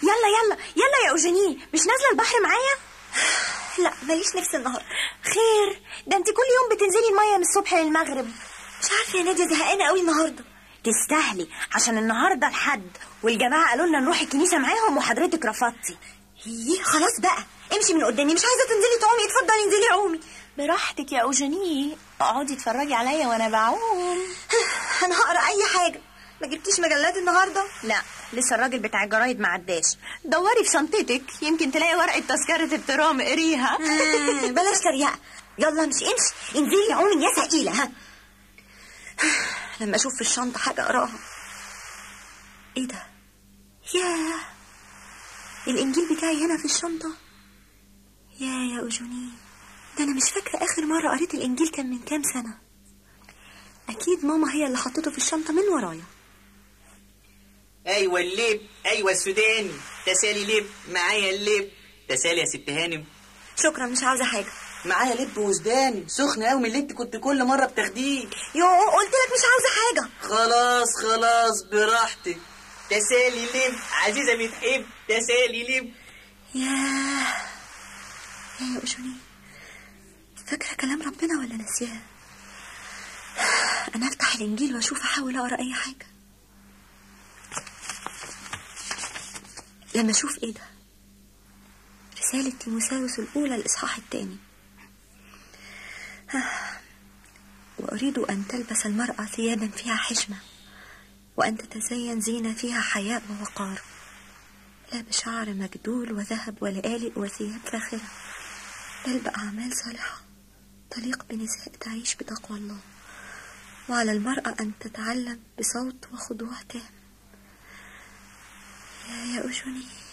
يلا يلا يلا يا أوجيني مش نازلة البحر معايا لا ماليش نفس النهارده خير ده انت كل يوم بتنزلي المية من الصبح للمغرب مش عارفه يا ناديه زهقانه قوي النهارده تستاهلي عشان النهارده الحد والجماعة قالوا لنا نروح الكنيسة معاهم وحضرتك رفضتي ايه خلاص بقى امشي من قدامي مش عايزه تنزلي تعومي اتفضلي انزلي عومي براحتك يا أوجيني اقعدي اتفرجي عليا وانا بعوم انا هقرا اي حاجه ما جبتيش مجلات النهارده لا لسه الراجل بتاع الجرايد ما عداش دوري في شنطتك يمكن تلاقي ورقة تذكرة الترام اقريها مم، بلاش تريقه يلا امشي امشي انزلي عومي يا ثقيله ها لما اشوف في الشنطه حاجه اقراها ايه ده ياه الانجيل بتاعي هنا في الشنطه يا يا اوجوني ده انا مش فاكره اخر مره قريت الانجيل كان من كام سنه اكيد ماما هي اللي حطته في الشنطه من ورايا ايوه اللب ايوه السوداني تسالي لب معايا اللب تسالي يا ست هانم شكرا مش عاوزه حاجه معايا لب وسوداني سخن قوي من اللي انت كنت كل مره بتاخديه يو قلت لك مش عاوزه حاجه خلاص خلاص براحتك تسالي لب عزيزه بتحب تسالي لب ياه يا يا أوجوني فاكرة كلام ربنا ولا ناسياه أنا أفتح الإنجيل وأشوف أحاول أقرأ أي حاجة لما أشوف إيه ده رسالة تيموساوس الأولى الإصحاح الثاني وأريد أن تلبس المرأة ثيابا فيها حشمة وأن تتزين زينة فيها حياء ووقار لا بشعر مجدول وذهب ولآلئ وثياب فاخرة بل بأعمال صالحة تليق بنساء تعيش بتقوى الله وعلى المرأة أن تتعلم بصوت وخضوع تام يا يا أجوني